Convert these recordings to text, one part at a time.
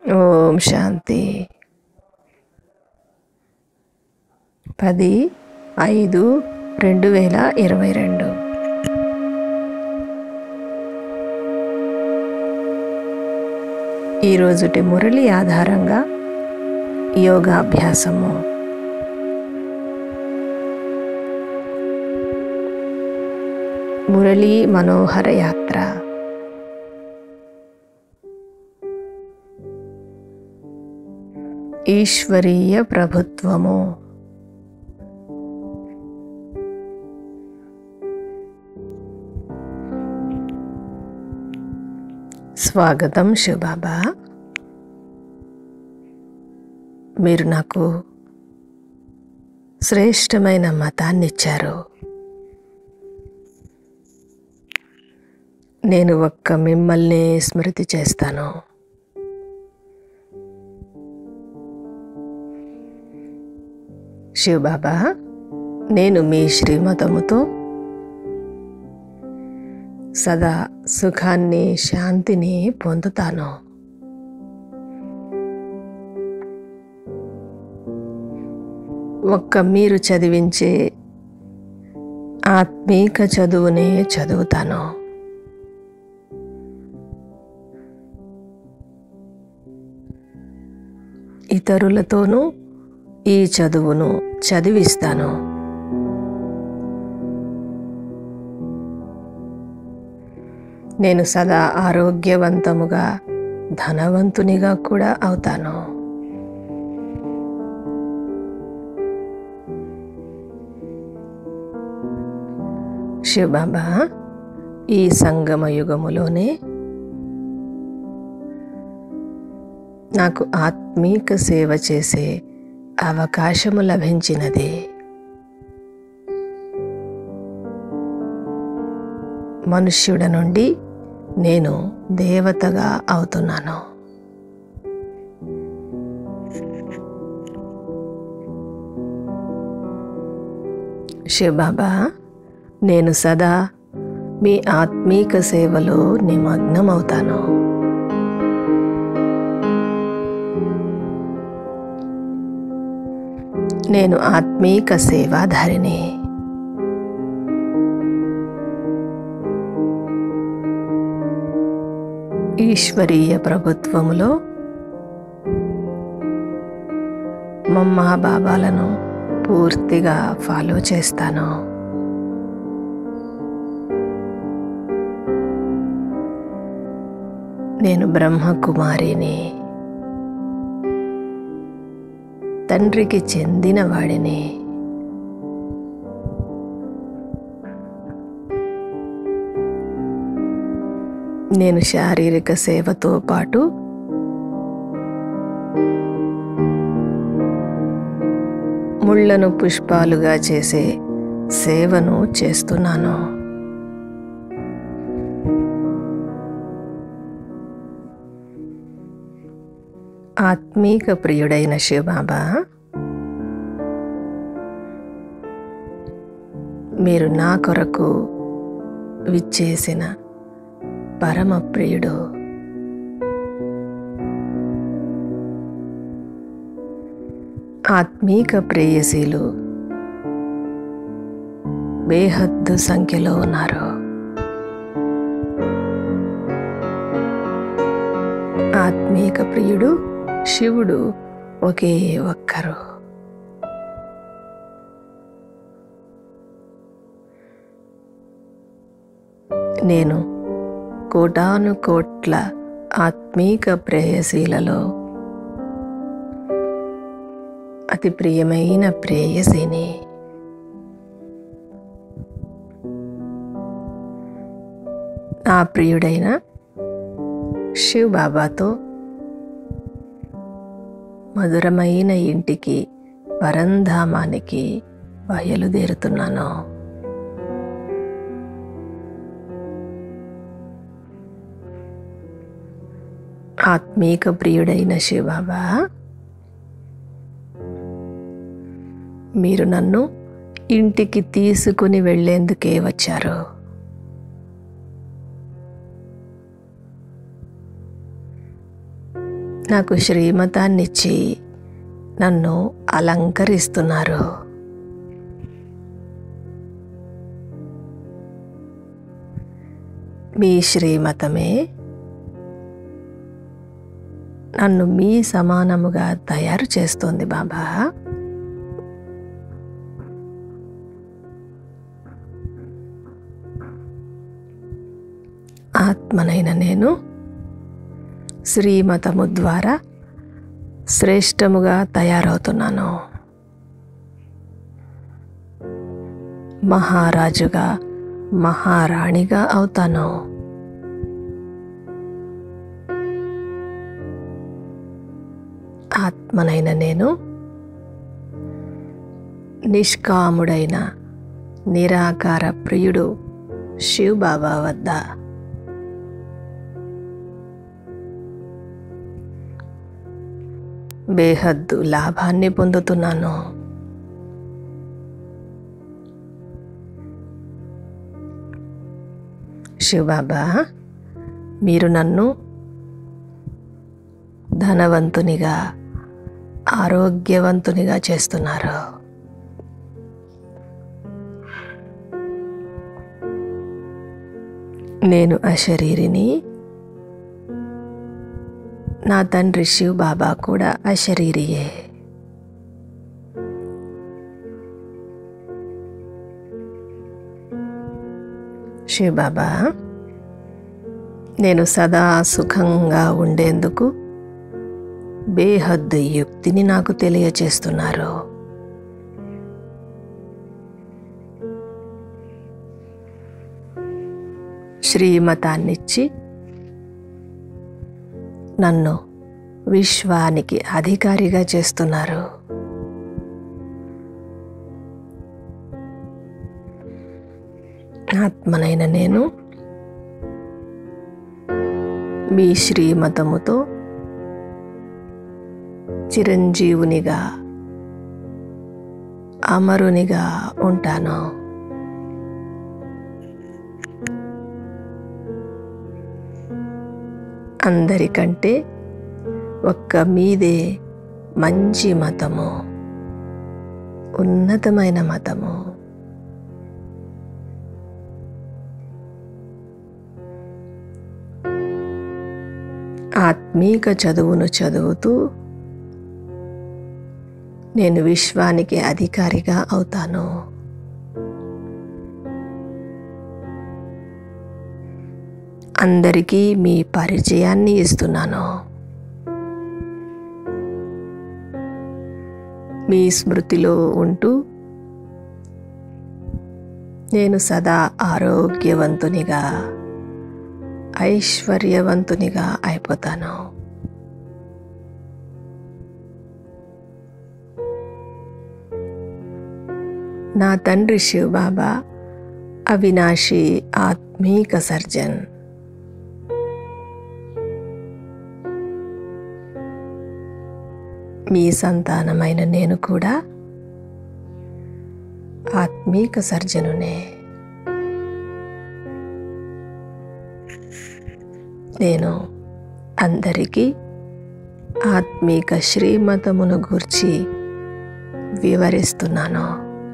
ఓం శాంతి పది ఐదు రెండు వేల ఇరవై రెండు ఈరోజుటి మురళి ఆధారంగా యోగాభ్యాసము మురళీ మనోహర యాత్ర ఈశ్వరీయ ప్రభుత్వము స్వాగతం శివబాబా మీరు నాకు శ్రేష్టమైన మతాన్ని ఇచ్చారు నేను ఒక్క మిమ్మల్ని స్మృతి చేస్తాను శివబాబా నేను మీ శ్రీమతముతో సదా సుఖాన్ని శాంతిని పొందుతాను ఒక్క మీరు చదివించే ఆత్మీక చదువునే చదువుతాను ఇతరులతోనూ ఈ చదువును చదివిస్తాను నేను సదా ఆరోగ్యవంతముగా ధనవంతునిగా కూడా అవుతాను శివబాబా ఈ సంగమ యుగములోనే నాకు ఆత్మీక సేవ చేసే అవకాశము లభించినది మనుష్యుడ నుండి నేను దేవతగా అవుతున్నాను శివబాబా నేను సదా మీ ఆత్మీక సేవలో నిమగ్నమవుతాను నేను ఆత్మీక సేవాధారిని ఈశ్వరీయ ప్రభుత్వములో మమ్మా బాబాలను పూర్తిగా ఫాలో చేస్తాను నేను బ్రహ్మకుమారిని తండ్రికి చెందిన వాడిని నేను శారీరక సేవతో పాటు ముళ్లను పుష్పాలుగా చేసే సేవను చేస్తున్నాను ఆత్మీక ప్రియుడైన శివబాబా మీరు నా కొరకు విచ్చేసిన పరమ ప్రియుడు ఆత్మీక ప్రేయసీలు బేహద్దు సంఖ్యలో ఉన్నారు ఆత్మీక ప్రియుడు శివుడు ఒకే ఒక్కరు నేను కోటాను కోట్ల ఆత్మీక ప్రేయసీలలో అతి ప్రియమైన ప్రేయసిని నా ప్రియుడైన శివ్ బాబాతో మధురమైన ఇంటికి పరంధామానికి బయలుదేరుతున్నాను ఆత్మీక ప్రియుడైన శివబాబా మీరు నన్ను ఇంటికి తీసుకుని వెళ్ళేందుకే వచ్చారు నాకు శ్రీమతాన్నిచ్చి నన్ను అలంకరిస్తున్నారు మీ శ్రీమతమే నన్ను మీ సమానముగా తయారు చేస్తోంది బాబా ఆత్మనైన నేను శ్రీమతము ద్వారా శ్రేష్టముగా తయారవుతున్నాను మహారాజుగా మహారాణిగా అవుతాను ఆత్మనైన నేను నిష్కాముడైన నిరాకార ప్రియుడు శివ్ బాబా వద్ద బేహద్దు లాభాన్ని పొందుతున్నాను శివబాబా మీరు నన్ను ధనవంతునిగా ఆరోగ్యవంతునిగా చేస్తున్నారు నేను అశరీరిని నా తండ్రి శివ్ బాబా కూడా అశరీరియే శివ్ బాబా నేను సదా సుఖంగా ఉండేందుకు బేహద్దు యుక్తిని నాకు తెలియచేస్తున్నారు శ్రీమతాన్నిచ్చి నన్ను విశ్వానికి అధికారిగా చేస్తున్నారు ఆత్మనైన నేను మీ శ్రీమతముతో చిరంజీవునిగా అమరునిగా ఉంటాను అందరికంటే ఒక్క మీదే మంచి మతము ఉన్నతమైన మతము ఆత్మీక చదువును చదువుతూ నేను విశ్వానికి అధికారిగా అవుతాను అందరికీ మీ పరిచయాన్ని ఇస్తున్నాను మీ స్మృతిలో ఉంటూ నేను సదా ఆరోగ్యవంతునిగా ఐశ్వర్యవంతునిగా అయిపోతాను నా తండ్రి శివబాబా అవినాశి ఆత్మీక సర్జన్ మీ సంతానమైన నేను కూడా ఆత్మీక సర్జనునే నేను అందరికీ ఆత్మీక శ్రీమతమును గూర్చి వివరిస్తున్నాను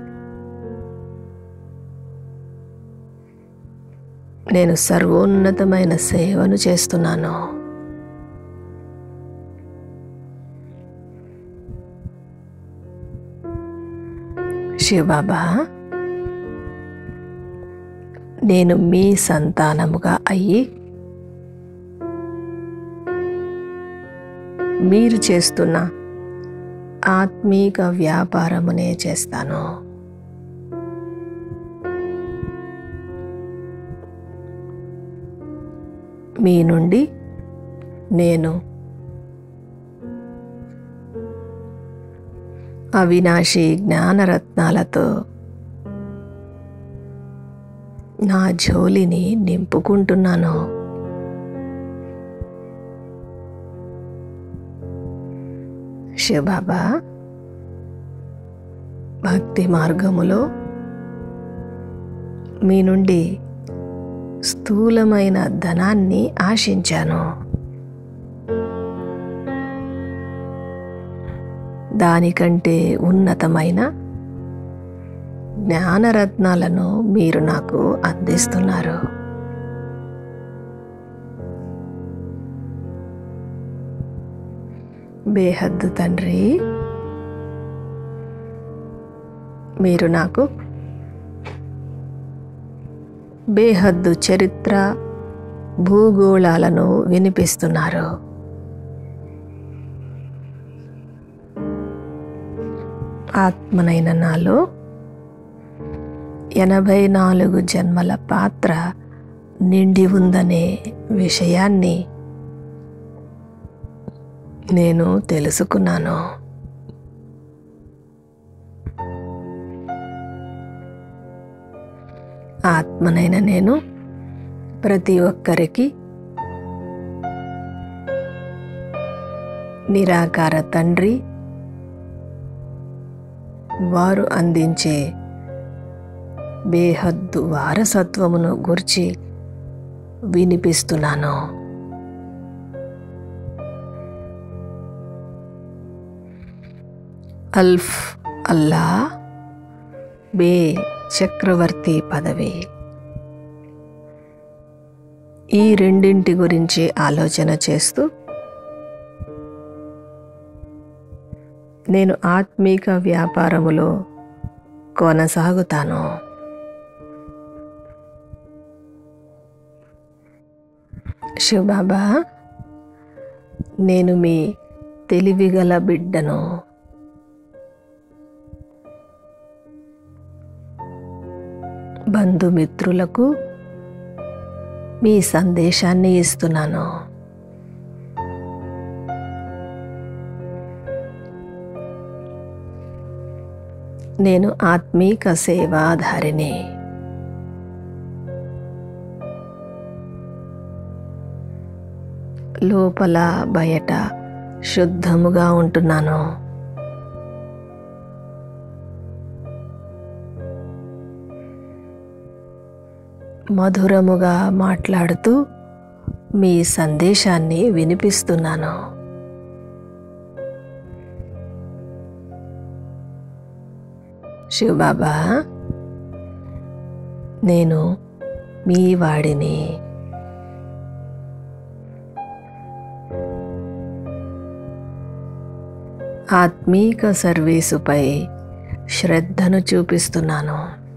నేను సర్వోన్నతమైన సేవను చేస్తున్నాను శివబాబా నేను మీ సంతానముగా అయ్యి మీరు చేస్తున్న ఆత్మీక వ్యాపారమునే చేస్తాను మీ నుండి నేను అవినాశి జ్ఞానరత్నాలతో నా జోలిని నింపుకుంటున్నాను శివబాబా భక్తి మార్గములో మీ నుండి స్థూలమైన ధనాన్ని ఆశించాను దానికంటే ఉన్నతమైన జ్ఞానరత్నాలను మీరు నాకు అందిస్తున్నారు బేహద్దు తండ్రి మీరు నాకు బేహద్దు చరిత్ర భూగోళాలను వినిపిస్తున్నారు ఆత్మనైన నాలో ఎనభై నాలుగు జన్మల పాత్ర నిండి ఉందనే విషయాన్ని నేను తెలుసుకున్నాను ఆత్మనైన నేను ప్రతి ఒక్కరికి నిరాకార తండ్రి వారు అందించే బేహద్దు వారసత్వమును గురించి వినిపిస్తున్నాను అల్ఫ్ అల్లా బే చక్రవర్తి పదవి ఈ రెండింటి గురించి ఆలోచన చేస్తూ నేను ఆత్మీక వ్యాపారములో కొనసాగుతాను శివబాబా నేను మీ తెలివిగల బిడ్డను బంధుమిత్రులకు మీ సందేశాన్ని ఇస్తున్నాను నేను ఆత్మీక సేవాధారిని లోపల బయట శుద్ధముగా ఉంటున్నాను మధురముగా మాట్లాడుతూ మీ సందేశాన్ని వినిపిస్తున్నాను శివబాబా నేను మీ వాడిని ఆత్మీక సర్వీసుపై శ్రద్ధను చూపిస్తున్నాను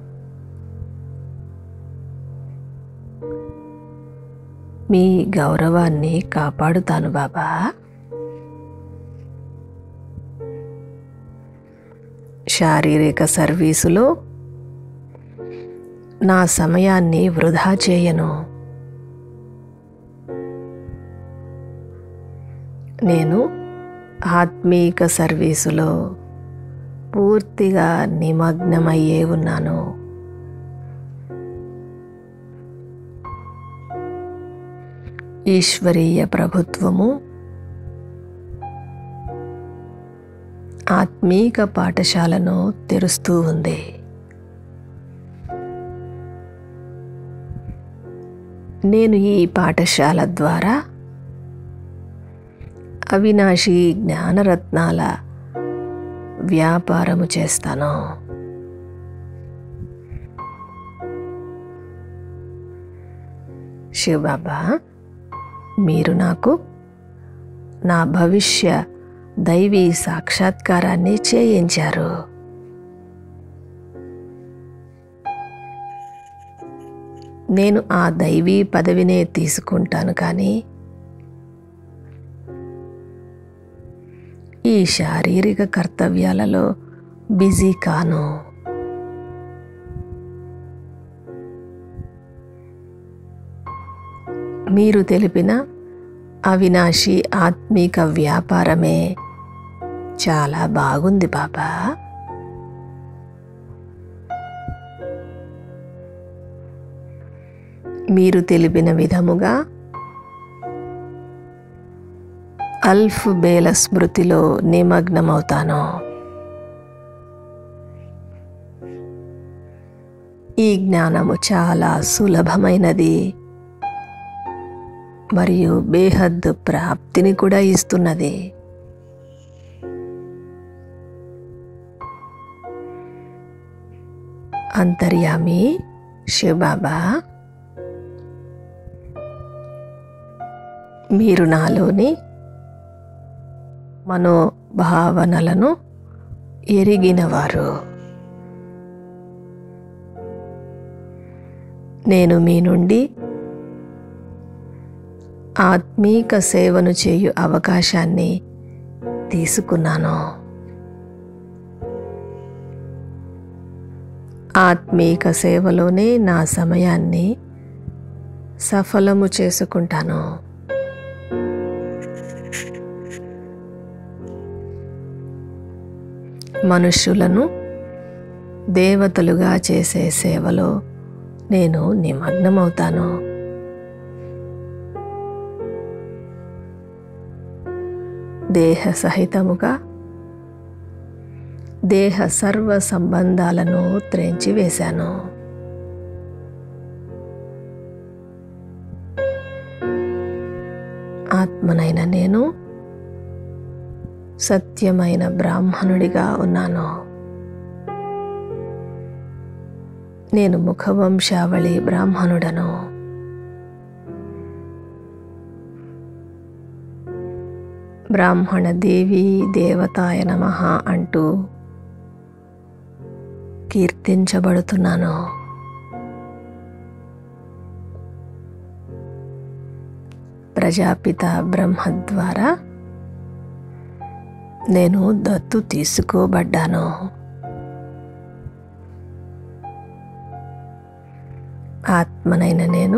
మీ గౌరవాన్ని కాపాడుతాను బాబా శారీరక సర్వీసులో నా సమయాన్ని వృధా చేయను నేను ఆత్మీక సర్వీసులో పూర్తిగా నిమగ్నమయ్యే ఉన్నాను ఈశ్వరీయ ప్రభుత్వము ఆత్మీక పాఠశాలను తెరుస్తూ ఉంది నేను ఈ పాఠశాల ద్వారా అవినాశి జ్ఞానరత్నాల వ్యాపారము చేస్తాను శివబాబా మీరు నాకు నా భవిష్య దైవీ సాక్షాత్కారాన్ని చేయించారు నేను ఆ దైవీ పదవినే తీసుకుంటాను కానీ ఈ శారీరక కర్తవ్యాలలో బిజీ కాను మీరు తెలిపిన అవినాశి ఆత్మీక వ్యాపారమే చాలా బాగుంది బాబా మీరు తెలిపిన విధముగా అల్ఫ్ బేల స్మృతిలో నిమగ్నమవుతాను ఈ జ్ఞానము చాలా సులభమైనది మరియు బేహద్దు ప్రాప్తిని కూడా ఇస్తున్నది అంతర్యామి శివబాబా మీరు నాలోని మనోభావనలను ఎరిగినవారు నేను మీ నుండి ఆత్మీక సేవను చేయు అవకాశాన్ని తీసుకున్నాను ఆత్మీక సేవలోనే నా సమయాన్ని సఫలము చేసుకుంటాను మనుష్యులను దేవతలుగా చేసే సేవలో నేను నిమగ్నమవుతాను దేహ సహితముగా దేహ సర్వ సంబంధాలను త్రెంచి వేశాను ఆత్మనైన నేను సత్యమైన బ్రాహ్మణుడిగా ఉన్నాను నేను ముఖవంశావళి బ్రాహ్మణుడను బ్రాహ్మణ దేవి దేవతాయ నమ అంటూ కీర్తించబడుతున్నాను ప్రజాపిత బ్రహ్మ ద్వారా నేను దత్తు తీసుకోబడ్డాను ఆత్మనైన నేను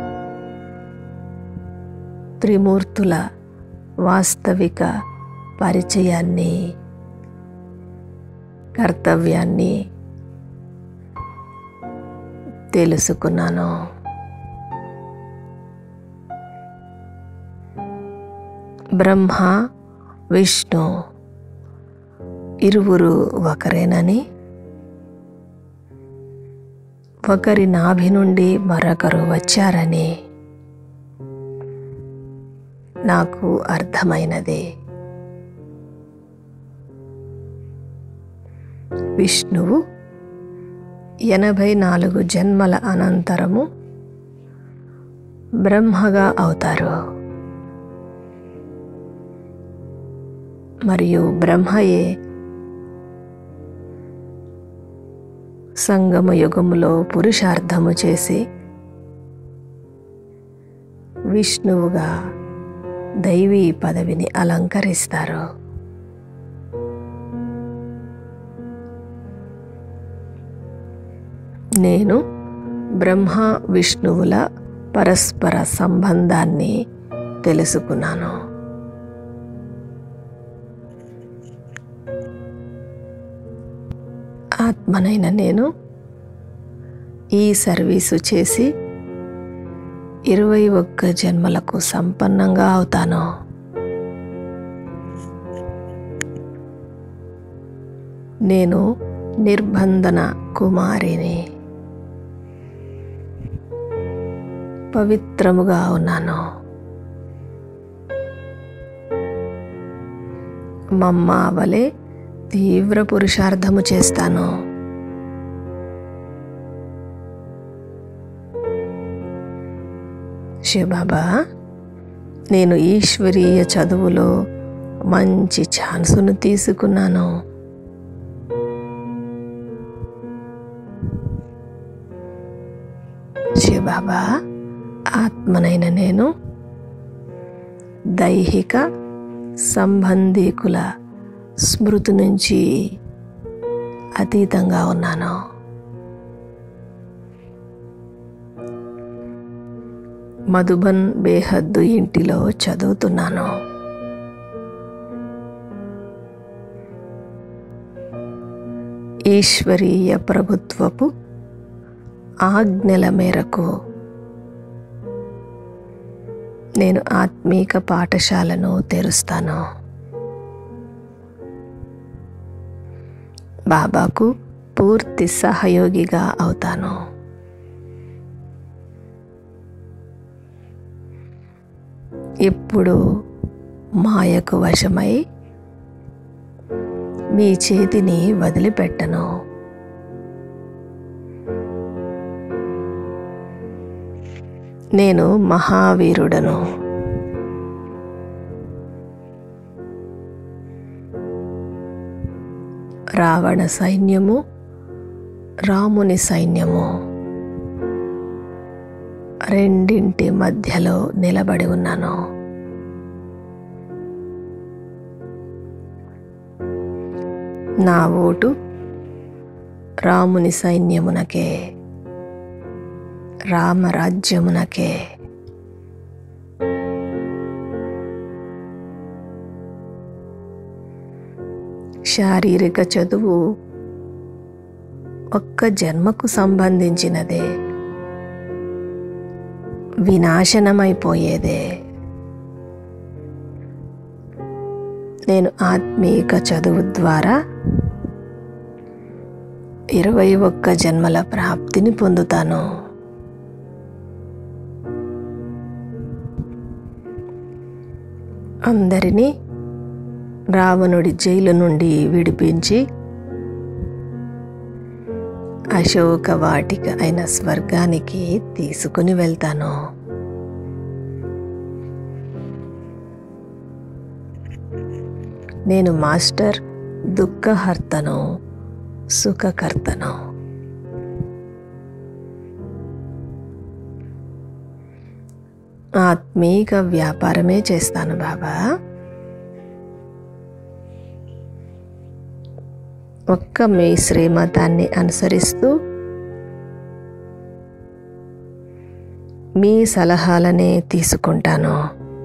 త్రిమూర్తుల వాస్తవిక పరిచయాన్ని కర్తవ్యాన్ని తెలుసుకున్నాను బ్రహ్మ విష్ణు ఇరువురు ఒకరేనని ఒకరి నాభి నుండి మరొకరు వచ్చారని నాకు అర్థమైనది విష్ణువు ఎనభై నాలుగు జన్మల అనంతరము బ్రహ్మగా అవుతారు మరియు బ్రహ్మయే సంగమ యుగములో పురుషార్థము చేసి విష్ణువుగా దైవీ పదవిని అలంకరిస్తారు నేను బ్రహ్మ విష్ణువుల పరస్పర సంబంధాన్ని తెలుసుకున్నాను ఆత్మనైన నేను ఈ సర్వీసు చేసి ఇరవై ఒక్క జన్మలకు సంపన్నంగా అవుతాను నేను నిర్బంధన కుమారిని పవిత్రముగా ఉన్నాను మమ్మ వలె తీవ్ర పురుషార్థము చేస్తాను శివబాబా నేను ఈశ్వరీయ చదువులో మంచి ఛాన్సును తీసుకున్నాను శివబాబా ఆత్మనైన నేను దైహిక సంబంధీకుల స్మృతి నుంచి అతీతంగా ఉన్నాను మధుబన్ బేహద్దు ఇంటిలో చదువుతున్నాను ఈశ్వరీయ ప్రభుత్వపు ఆజ్ఞల మేరకు నేను ఆత్మీక పాఠశాలను తెరుస్తాను బాబాకు పూర్తి సహయోగిగా అవుతాను ఇప్పుడు మాయకు వశమై మీ చేతిని వదిలిపెట్టను నేను మహావీరుడను రావణ సైన్యము రాముని సైన్యము రెండింటి మధ్యలో నిలబడి ఉన్నాను నా ఓటు రాముని సైన్యమునకే రామరాజ్యమునకే శారీరక చదువు ఒక్క జన్మకు సంబంధించినదే వినాశనమైపోయేదే నేను ఆత్మీక చదువు ద్వారా ఇరవై ఒక్క జన్మల ప్రాప్తిని పొందుతాను అందరినీ రావణుడి జైలు నుండి విడిపించి అశోక వాటిక అయిన స్వర్గానికి తీసుకుని వెళ్తాను నేను మాస్టర్ దుఃఖహర్తను సుఖకర్తను ఆత్మీక వ్యాపారమే చేస్తాను బాబా ఒక్క మీ శ్రీమతాన్ని అనుసరిస్తూ మీ సలహాలనే తీసుకుంటాను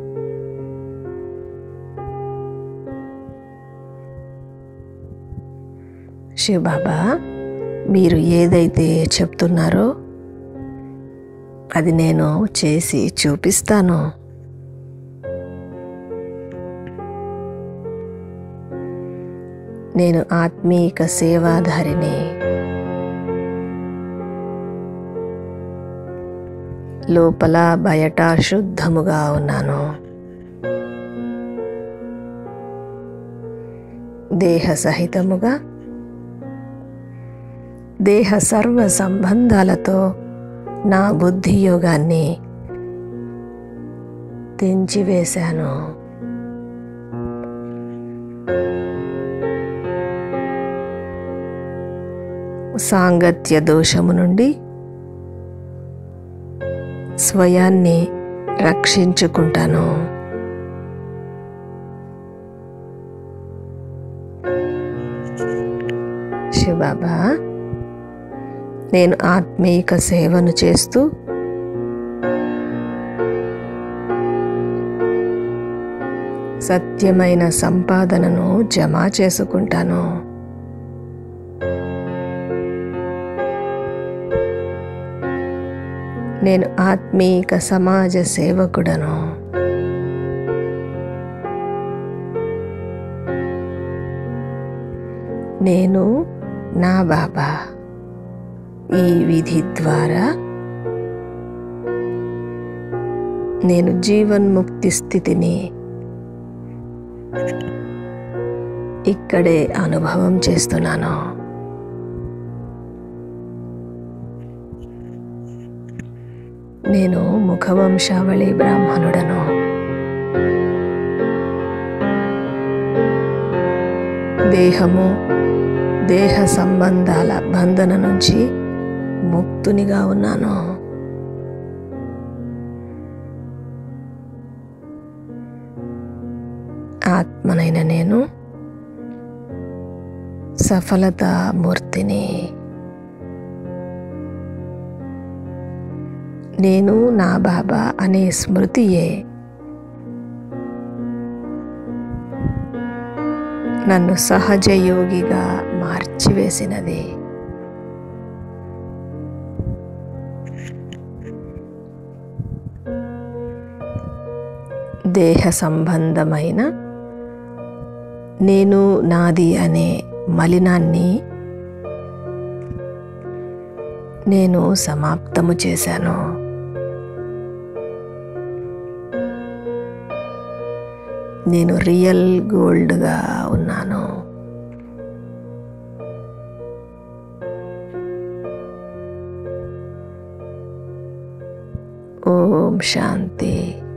శివబాబా మీరు ఏదైతే చెప్తున్నారో అది నేను చేసి చూపిస్తాను నేను ఆత్మీక సేవాధారిని లోపల బయట శుద్ధముగా ఉన్నాను దేహ సహితముగా దేహ సర్వ సంబంధాలతో నా బుద్ధి యోగాన్ని తెంచివేశాను సాంగత్య దోషము నుండి స్వయాన్ని రక్షించుకుంటాను శివబాబా నేను ఆత్మీక సేవను చేస్తూ సత్యమైన సంపాదనను జమ చేసుకుంటాను నేను ఆత్మీక సమాజ సేవకుడను నేను నా బాబా ఈ విధి ద్వారా నేను జీవన్ముక్తి స్థితిని ఇక్కడే అనుభవం చేస్తున్నాను నేను ముఖవంశావళి బ్రాహ్మణుడను దేహము దేహ సంబంధాల బంధన నుంచి ముక్తునిగా ఉన్నాను ఆత్మనైన నేను సఫలతా మూర్తిని నేను నా బాబా అనే స్మృతియే నన్ను సహజ యోగిగా మార్చివేసినది దేహ సంబంధమైన నేను నాది అనే మలినాన్ని నేను సమాప్తము చేశాను నేను రియల్ గోల్డ్గా ఉన్నాను ఓ శాంతి